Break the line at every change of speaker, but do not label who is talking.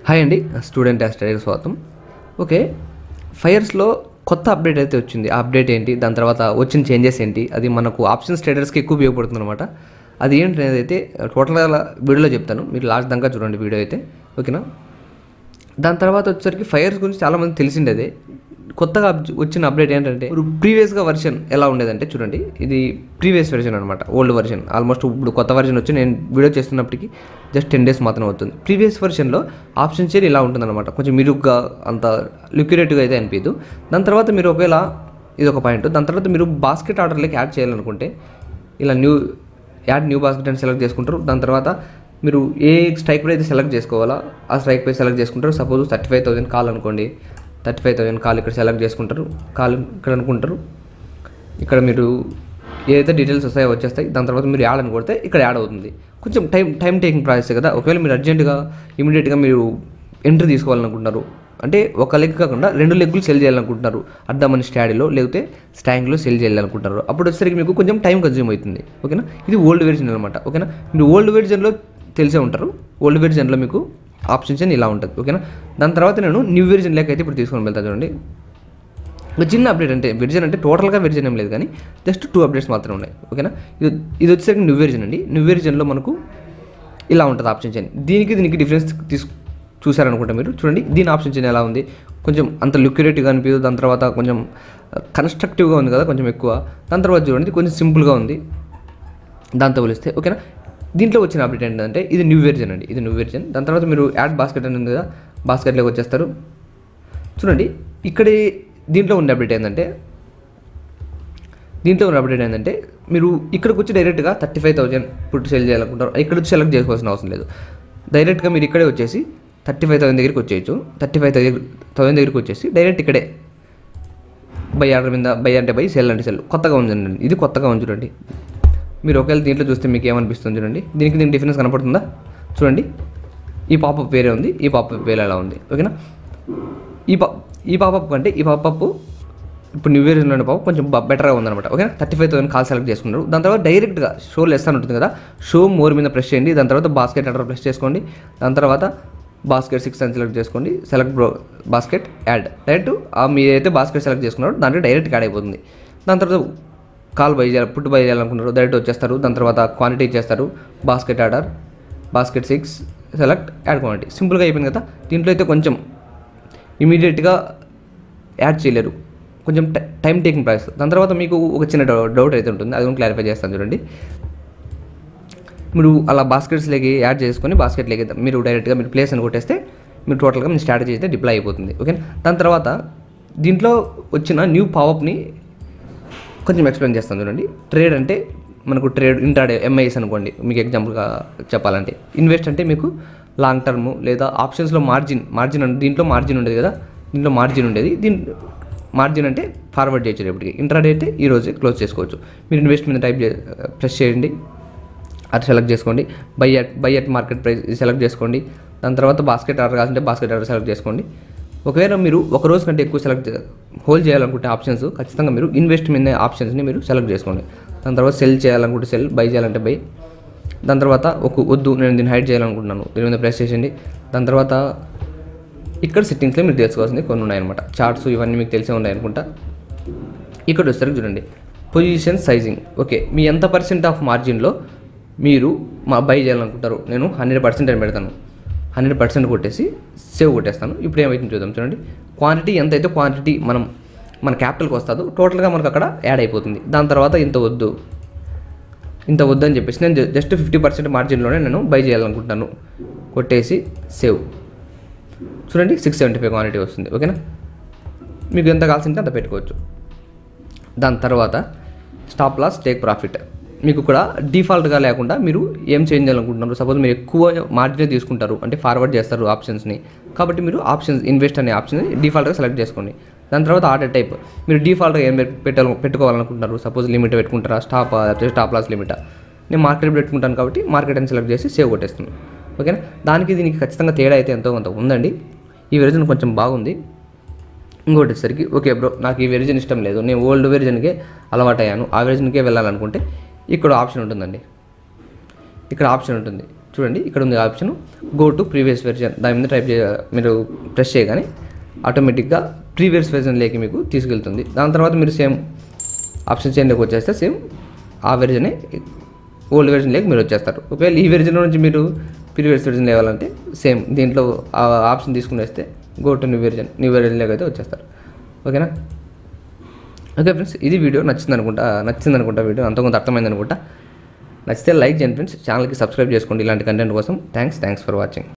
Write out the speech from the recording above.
hi అండి student స్టడీకి స్వాగతం okay ఫైర్స్లో కొత్త అప్డేట్ అయితే వచ్చింది ఆ అప్డేట్ ఏంటి దాని తర్వాత వచ్చిన చేంజెస్ ఏంటి అది మనకు ఆప్షన్స్ ట్రేడర్స్కి ఎక్కువ ఉపయోగపడుతుంది అనమాట అది ఏంటి అనేది అయితే టోటల్గా వీడియోలో చెప్తాను మీరు లాస్ట్ దాకా చూడండి వీడియో అయితే ఓకేనా దాని తర్వాత వచ్చేసరికి ఫైర్స్ గురించి చాలామంది తెలిసిండే అదే కొత్తగా అబ్- వచ్చిన అప్డేట్ ఏంటంటే ఇప్పుడు ప్రీవియస్గా వర్షన్ ఎలా ఉండేదంటే చూడండి ఇది ప్రీవియస్ వెర్షన్ అనమాట ఓల్డ్ వర్షన్ ఆల్మోస్ట్ ఇప్పుడు కొత్త వర్షన్ వచ్చి నేను వీడియో చేస్తున్నప్పటికీ జస్ట్ టెన్ డేస్ మాత్రం అవుతుంది ప్రీవియస్ వర్షన్లో ఆప్షన్ షేర్ ఇలా ఉంటుందన్నమాట కొంచెం మిరుగ్గా అంత లిక్యురేటివ్గా అయితే అనిపించదు దాని తర్వాత మీరు ఒకవేళ ఇది ఒక పాయింట్ దాని తర్వాత మీరు బాస్కెట్ ఆర్డర్లోకి యాడ్ చేయాలనుకుంటే ఇలా న్యూ యాడ్ న్యూ బాస్కెట్ అని సెలెక్ట్ చేసుకుంటారు దాని తర్వాత మీరు ఏ స్ట్రైక్ ప్రైస్ అయితే సెలెక్ట్ చేసుకోవాలా ఆ స్ట్రైక్ ప్రైస్ సెలెక్ట్ చేసుకుంటారు suppose thirty five thousand call అనుకోండి థర్టీ ఫైవ్ థౌసండ్ కాల్ ఇక్కడ సెలెక్ట్ చేసుకుంటారు కాల్ ఇక్కడ అనుకుంటారు ఇక్కడ మీరు ఏదైతే డీటెయిల్స్ వస్తాయో వచ్చేస్తాయి దాని తర్వాత మీరు యాడ్ అని కొడితే ఇక్కడ యాడ్ అవుతుంది కొంచెం టైం టైం టేకింగ్ ప్రాసెస్ కదా ఒకవేళ మీరు అర్జెంటుగా ఇమీడియట్గా మీరు ఎంట్రీ తీసుకోవాలనుకుంటున్నారు అంటే ఒక లెగ్ కాకుండా రెండు లెగ్గులు సెల్ చేయాలనుకుంటున్నారు అడ్డమని స్టాడీలో లేకపోతే స్టాంగ్లో సెల్ చేయాలనుకుంటున్నారు అప్పుడు వచ్చేసరికి మీకు కొంచెం టైం కన్జ్యూమ్ అవుతుంది ఓకేనా ఇది ఓల్డ్ వెర్జన్ అనమాట ఓకేనా మీరు ఓల్డ్ వెర్జన్లో తెలిసే ఉంటారు ఓల్డ్ వెర్జన్లో మీకు ఆప్షన్స్ అని ఇలా ఉంటుంది ఓకేనా దాని తర్వాత నేను న్యూ వెర్జన్ లెక్క అయితే ఇప్పుడు తీసుకొని వెళ్తాను చూడండి ఒక చిన్న అప్డేట్ అంటే వెర్జన్ అంటే టోటల్గా వెర్జన్ ఏం లేదు కానీ జస్ట్ టూ అప్డేట్స్ మాత్రమే ఉన్నాయి ఓకేనా ఇది ఇది వచ్చేసరికి న్యూ వెర్జన్ అండి న్యూ వెర్జన్లో మనకు ఇలా ఉంటుంది ఆప్షన్ చైన్ దీనికి దీనికి డిఫరెన్స్ తీసు చూసారనుకుంటా మీరు చూడండి దీని ఆప్షన్ చైన్ ఎలా ఉంది కొంచెం అంత లిక్యురేటివ్గా అనిపించదు దాని తర్వాత కొంచెం కన్స్ట్రక్టివ్గా ఉంది కదా కొంచెం ఎక్కువ దాని తర్వాత చూడండి కొంచెం సింపుల్గా ఉంది దాంతో పోలిస్తే ఓకేనా దీంట్లో వచ్చిన అప్డేట్ ఏంటంటే ఇది న్యూ వెర్జన్ అండి ఇది న్యూ వెర్జన్ దాని తర్వాత మీరు యాడ్ బాస్కెట్ అని ఉంది కదా బాస్కెట్లోకి వచ్చేస్తారు చూడండి ఇక్కడ దీంట్లో ఉన్న అప్డేట్ ఏంటంటే దీంట్లో ఉన్న అప్డేట్ ఏంటంటే మీరు ఇక్కడికి వచ్చి డైరెక్ట్గా thirty five thousand put sell చేయాలనుకుంటారు ఇక్కడ వచ్చి సెలెక్ట్ చేసుకోవాల్సిన అవసరం లేదు డైరెక్ట్గా మీరు ఇక్కడే వచ్చేసి థర్టీ ఫైవ్ థౌసండ్ దగ్గరికి వచ్చేయచ్చు థర్టీ ఫైవ్ థౌసండ్ థౌసండ్ దగ్గరికి వచ్చేసి డైరెక్ట్ ఇక్కడే బై ఆర్డర్ మీద బై అంటే బై సెల్ అంటే సెల్ కొత్తగా ఉందండి ఇది కొత్తగా ఉంది చూడండి మీరు ఒకవేళ దీంట్లో చూస్తే మీకు ఏమనిపిస్తుంది చూడండి దీనికి దీనికి డిఫరెన్స్ కనపడుతుందా చూడండి ఈ పాపప్ వేరే ఉంది ఈ పాపప్ వేరే ఎలా ఉంది ఓకేనా ఈ పా ఈ పాపప్ కంటే ఈ పాపప్ ఇప్పుడు న్యూ ఇయర్ ఉన్న పాప కొంచెం బెటర్గా ఉందన్నమాట ఓకేనా thirty five thousand call select చేసుకున్నారు దాని తర్వాత డైరెక్ట్గా షో లెస్ అని ఉంటుంది కదా షో మోర్ మీద ప్రెస్ చేయండి దాని తర్వాత బాస్కెట్ ఆర్డర్ ప్రెస్ చేసుకోండి దాని తర్వాత బాస్కెట్ సిక్స్ అని సెలెక్ట్ చేసుకోండి select bro basket add direct ఆ మీరు ఏదైతే బాస్కెట్ సెలెక్ట్ చేసుకున్నారో దాంట్లో డైరెక్ట్ యాడ్ అయిపోతుంది దాని తర్వాత కాల్ బై చేయాలి పుట్టు బై చేయాలనుకుంటారు డైరెక్ట్ వచ్చేస్తారు దాని తర్వాత క్వాంటిటీ ఇచ్చేస్తారు basket order basket six select add quantity సింపుల్గా అయిపోయింది కదా దీంట్లో అయితే కొంచెం ఇమీడియట్గా యాడ్ చేయలేరు కొంచెం టైం టేకింగ్ ప్రాసెస్ దాని తర్వాత మీకు ఒక చిన్న డౌ- డౌట్ అయితే ఉంటుంది అది కూడా క్లారిఫై చేస్తాను చూడండి మీరు అలా బాస్కెట్స్లోకి యాడ్ చేసుకొని బాస్కెట్లోకి మీరు డైరెక్ట్గా మీరు ప్లేస్ అని కొట్టేస్తే మీరు టోటల్గా మీ స్ట్రాటజీ అయితే డిప్లాయ్ అయిపోతుంది ఓకే దాని తర్వాత దీంట్లో వచ్చిన న్యూ పావప్ని కొంచెం ఎక్స్ప్లెయిన్ చేస్తాను చూడండి ట్రేడ్ అంటే మనకు ట్రేడ్ ఇంటాడే ఎంఐఎస్ అనుకోండి మీకు ఎగ్జాంపుల్గా చెప్పాలంటే ఇన్వెస్ట్ అంటే మీకు లాంగ్ టర్మ్ లేదా ఆప్షన్స్లో మార్జిన్ మార్జిన్ అంటే దీంట్లో మార్జిన్ ఉండేది కదా దీంట్లో మార్జిన్ ఉండేది దీని మార్జిన్ అంటే ఫార్వర్డ్ చేయొచ్చు రేపటికి ఇంట్రాడే అయితే ఈ రోజే క్లోజ్ చేసుకోవచ్చు మీరు ఇన్వెస్ట్ మీద టైప్ చే ప్రెస్ చేయండి అది సెలెక్ట్ చేసుకోండి buy at buy at market price ఇది సెలెక్ట్ చేసుకోండి దాని తర్వాత బాస్కెట్ ఆర్డర్ కావాలంటే బాస్కెట్ ఆర్డర్ సెలెక్ట్ చేసుకోండి ఒకవేళ మీరు ఒక రోజు కంటే ఎక్కువ సెలెక్ట్ హోల్డ్ చేయాలనుకుంటే ఆప్షన్స్ ఖచ్చితంగా మీరు ఇన్వెస్ట్ మీద ఆప్షన్స్ని మీరు సెలెక్ట్ చేసుకోండి దాని తర్వాత సెల్ చేయాలనుకుంటే సెల్ బై చేయాలంటే బై దాని తర్వాత ఒక వద్దు నేను దీన్ని హైడ్ చేయాలనుకుంటున్నాను దీని మీద ప్రెస్ చేసేయండి దాని తర్వాత ఇక్కడ సెట్టింగ్స్లో మీరు తెలుసుకోవాల్సింది కొన్ని ఉన్నాయన్నమాట చార్ట్స్ ఇవన్నీ మీకు తెలిసే ఉన్నాయి అనుకుంటా ఇక్కడ వచ్చేసరికి చూడండి పొజిషన్ సైజింగ్ ఓకే మీ ఎంత పర్సెంట్ ఆఫ్ మార్జిన్లో మీరు మా బై చేయాలనుకుంటారు నేను హండ్రెడ్ పర్సెంట్ అని పెడతాను హండ్రెడ్ పర్సెంట్ కొట్టేసి సేవ్ కొట్టేస్తాను ఇప్పుడు ఏమైతుంది చూద్దాం చూడండి క్వాంటిటీ ఎంత అయితే క్వాంటిటీ మనం మన క్యాపిటల్కి వస్తుందో టోటల్గా మనకు అక్కడ యాడ్ అయిపోతుంది దాని తర్వాత ఇంత వద్దు ఇంత వద్దని చెప్పేసి నేను జ- జస్ట్ ఫిఫ్టీ పర్సెంట్ మార్జిన్లోనే నేను బై చేయాలనుకుంటాను కొట్టేసి సేవ్ చూడండి సిక్స్ సెవెంటీ ఫైవ్ క్వాంటిటీ వస్తుంది ఓకేనా మీకు ఎంత కావాల్సింటే అంత పెట్టుకోవచ్చు దాని తర్వాత స్టాప్ లాస్ టేక్ ప్రాఫిట్ మీకు కూడా డిఫాల్ట్గా లేకుండా మీరు ఏం చేంజ్ చేయాలనుకుంటున్నారు సపోజ్ మీరు ఎక్కువ మార్జిన్ తీసుకుంటారు అంటే ఫార్వర్డ్ చేస్తారు ఆప్షన్స్ని కాబట్టి మీరు ఆప్షన్స్ ఇన్వెస్ట్ అనే ఆప్షన్ డిఫాల్ట్గా సెలెక్ట్ చేసుకోండి దాని తర్వాత ఆర్డర్ టైప్ మీరు డిఫాల్ట్గా ఏం పెట్- పెట్టాలి పెట్టుకోవాలనుకుంటున్నారు సపోజ్ లిమిట్ పెట్టుకుంటారా స్టాప్ లేకపోతే స్టాప్ లాస్ లిమిటా నేను మార్కెట్ పెట్టుకుంటాను కాబట్టి మార్కెట్ అని సెలెక్ట్ చేసి సేవ్ కొట్టేస్తున్నాను ఓకేనా దానికి దీనికి ఖచ్చితంగా తేడా అయితే ఎంతో కొంత ఉందండి ఈ వెర్జన్ కొంచెం బాగుంది ఇంకోటి వచ్చేసరికి ఓకే బ్రో నాకు ఈ వెర్జన్ ఇష్టం లేదు నేను ఓల్డ్ వెర్జన్కే అలవాటు అయ్యాను ఆ వెర్జన్కే వెళ్ళాలనుకుంటే ఇక్కడ ఆప్షన్ ఉంటుందండి ఇక్కడ ఆప్షన్ ఉంటుంది చూడండి ఇక్కడ ఉంది option go to previous version దాని మీద టైప్ చే మీరు ప్రెస్ చేయగానే ఆటోమేటిక్గా ప్రీవియస్ వెర్జన్లోకి మీకు తీసుకెళ్తుంది దాని తర్వాత మీరు సేమ్ ఆప్షన్ చేంజ్లోకి వచ్చేస్తే సేమ్ ఆ వెర్జనే ఓల్డ్ వెర్జన్లోకి మీరు వచ్చేస్తారు ఒకవేళ ఈ వెర్జన్ నుంచి మీరు ప్రీవియస్ వెర్జన్ లేవాలంటే సేమ్ దీంట్లో ఆ ఆప్షన్ తీసుకుని వస్తే go to new version new వెర్జన్లోకి అయితే వచ్చేస్తారు ఓకేనా ఓకే ఫ్రెండ్స్ ఇది వీడియో నచ్చింది అనుకుంటా నచ్చింది అనుకుంటా వీడియో అంత కొంత అర్థమైంది అనుకుంటా నచ్చితే లైక్ చేయండి ఫ్రెండ్స్ ఛానల్కి సబ్స్క్రైబ్ చేసుకోండి ఇలాంటి కంటెంట్ కోసం థ్యాంక్స్ థ్యాంక్స్ ఫర్ వాచింగ్